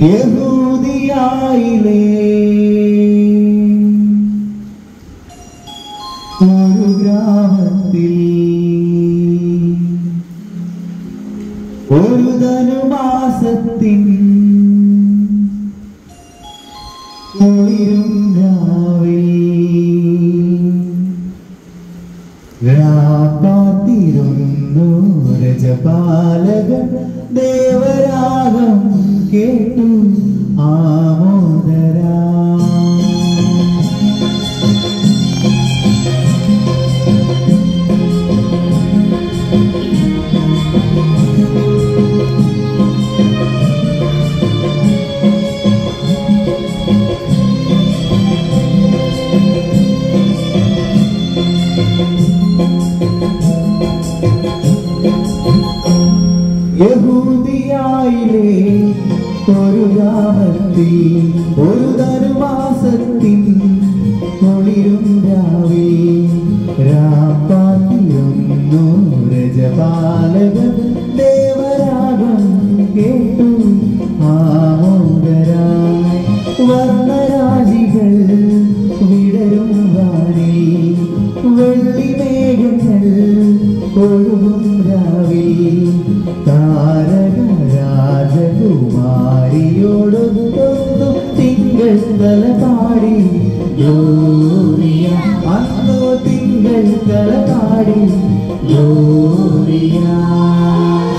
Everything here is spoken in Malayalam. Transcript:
യഹൂദിയായിലേ ഒരു ഗ്രാമത്തിൽ ഒരു ധനുമാസത്തിൻ കുളിരും രാവിൽ രാപ്പാത്തിരുന്നു രജപാലകൻ ദേവരാഗം കേട്ടു ആമോദരാ യഹൂദിയായിലെ ഒരു ഗ്രാമത്തിൽ ഒരു ധനുമാസത്തിൻ കുളിരും രാവിൽ രാപ്പാത്തിരുന്നു രജപാലകൻ ദേവരാഗം കേട്ടു ആമോദരായി വർണ്ണരാജികൾ വിടരും വാനിൽ വെള്ളിമേഘങ്ങൾ ഒഴുകും രാവിൽ താരക രാജകുമാരിയോടൊത്തൊന്നു തിങ്കൾ തലപാടി ഗ്ലോറിയ അന്നോ തിങ്കൾ തലപാടി ഗ്ലോറിയ